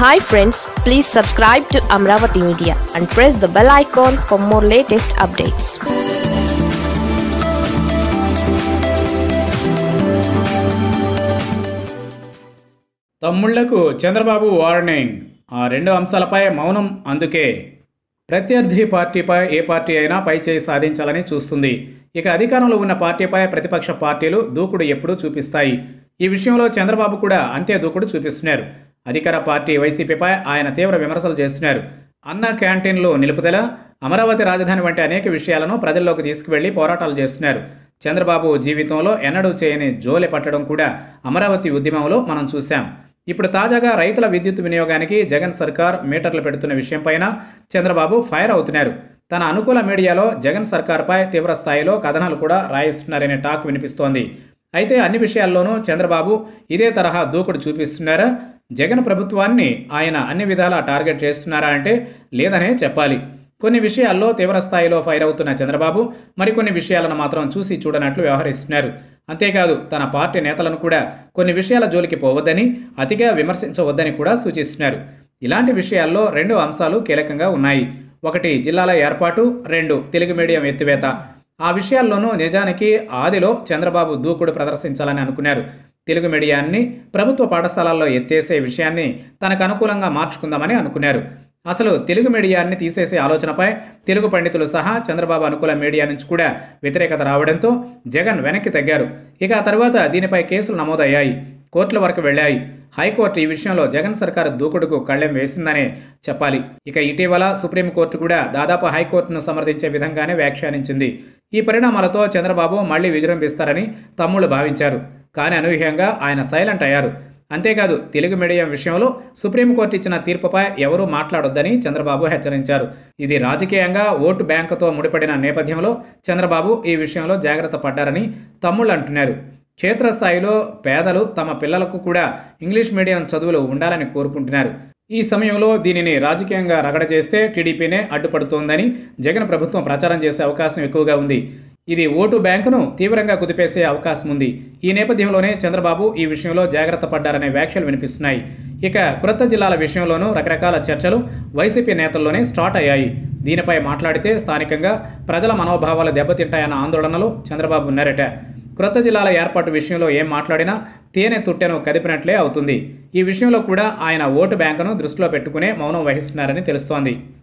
hi friends please subscribe to Amaravati media and press the bell icon for more latest updates తమ్ముళ్లకు Chandrababu warning ఆ రెండు అంశాలపై మౌనం అందుకే ప్రత్యర్థి పార్టీపై ఏ పార్టీ అయినా పైచేయి సాధించాలని చూస్తుంది ఇక అధికారంలో ఉన్న పార్టీపై ప్రతిపక్ష పార్టీలు దూకుడు ఎప్పుడూ చూపిస్తాయి ఈ విషయంలో చంద్రబాబు కూడా అంతే దూకుడు చూపిస్తున్నారు అధికార పార్టీ వైసీపీపై ఆయన తీవ్ర విమర్శలు చేస్తున్నారు అన్న క్యాంటీన్లు నిలుపుదల అమరావతి రాజధాని వంటి అనేక విషయాలను ప్రజల్లోకి తీసుకువెళ్లి పోరాటాలు చేస్తున్నారు చంద్రబాబు జీవితంలో ఎన్నడూ చేయని జోలె పట్టడం కూడా అమరావతి ఉద్యమంలో మనం చూశాం ఇప్పుడు తాజాగా రైతుల విద్యుత్ వినియోగానికి జగన్ సర్కార్ మీటర్లు పెడుతున్న విషయంపైన చంద్రబాబు ఫైర్ అవుతున్నారు తన అనుకూల మీడియాలో జగన్ సర్కార్పై తీవ్ర స్థాయిలో కథనాలు కూడా రాయిస్తున్నారనే టాక్ వినిపిస్తోంది అయితే అన్ని విషయాల్లోనూ చంద్రబాబు ఇదే తరహా దూకుడు చూపిస్తున్నారా జగన్ ప్రభుత్వాన్ని ఆయన అన్ని విధాలా టార్గెట్ చేస్తున్నారా అంటే లేదనే చెప్పాలి కొన్ని విషయాల్లో తీవ్ర స్థాయిలో ఫైర్ అవుతున్న చంద్రబాబు మరికొన్ని విషయాలను మాత్రం చూసి చూడనట్లు వ్యవహరిస్తున్నారు అంతేకాదు తన పార్టీ నేతలను కూడా కొన్ని విషయాల జోలికి పోవద్దని అతిగా విమర్శించవద్దని కూడా సూచిస్తున్నారు ఇలాంటి విషయాల్లో రెండు అంశాలు కీలకంగా ఉన్నాయి ఒకటి జిల్లాల ఏర్పాటు రెండు తెలుగు మీడియం ఎత్తివేత ఆ విషయాల్లోనూ నిజానికి ఆదిలో చంద్రబాబు దూకుడు ప్రదర్శించాలని అనుకున్నారు తెలుగు మీడియాన్ని ప్రభుత్వ పాఠశాలల్లో ఎత్తేసే విషయాన్ని తనకు అనుకూలంగా మార్చుకుందామని అనుకున్నారు అసలు తెలుగు మీడియాన్ని తీసేసే ఆలోచనపై తెలుగు పండితులు సహా చంద్రబాబు అనుకూల మీడియా నుంచి కూడా వ్యతిరేకత రావడంతో జగన్ వెనక్కి తగ్గారు ఇక ఆ తర్వాత దీనిపై కేసులు నమోదయ్యాయి కోర్టుల వరకు వెళ్ళాయి హైకోర్టు ఈ విషయంలో జగన్ సర్కార్ దూకుడుకు కళ్ళెం వేసిందనే చెప్పాలి ఇక ఇటీవల సుప్రీంకోర్టు కూడా దాదాపు హైకోర్టును సమర్థించే విధంగానే వ్యాఖ్యానించింది ఈ పరిణామాలతో చంద్రబాబు మళ్లీ విజృంభిస్తారని తమ్ముళ్ళు భావించారు కానీ అనూహ్యంగా ఆయన సైలెంట్ అయ్యారు అంతేకాదు తెలుగు మీడియం విషయంలో సుప్రీంకోర్టు ఇచ్చిన తీర్పుపై ఎవరూ మాట్లాడొద్దని చంద్రబాబు హెచ్చరించారు ఇది రాజకీయంగా ఓటు బ్యాంకుతో ముడిపడిన నేపథ్యంలో చంద్రబాబు ఈ విషయంలో జాగ్రత్త పడ్డారని తమ్ముళ్ళు అంటున్నారు క్షేత్రస్థాయిలో పేదలు తమ పిల్లలకు కూడా ఇంగ్లీష్ మీడియం చదువులు ఉండాలని కోరుకుంటున్నారు ఈ సమయంలో దీనిని రాజకీయంగా రగడ చేస్తే టీడీపీనే అడ్డుపడుతోందని జగన్ ప్రభుత్వం ప్రచారం చేసే అవకాశం ఎక్కువగా ఉంది ఇది ఓటు బ్యాంకును తీవ్రంగా కుదిపేసే అవకాశం ఉంది ఈ నేపథ్యంలోనే చంద్రబాబు ఈ విషయంలో జాగ్రత్త పడ్డారనే వ్యాఖ్యలు వినిపిస్తున్నాయి ఇక క్రొత్త జిల్లాల విషయంలోనూ రకరకాల చర్చలు వైసీపీ నేతల్లోనే స్టార్ట్ అయ్యాయి దీనిపై మాట్లాడితే స్థానికంగా ప్రజల మనోభావాలు దెబ్బతింటాయన్న ఆందోళనలో చంద్రబాబు ఉన్నారట క్రొత్త జిల్లాల ఏర్పాటు విషయంలో ఏం మాట్లాడినా తేనె తుట్టెను కదిపినట్లే అవుతుంది ఈ విషయంలో కూడా ఆయన ఓటు బ్యాంకును దృష్టిలో పెట్టుకునే మౌనం వహిస్తున్నారని తెలుస్తోంది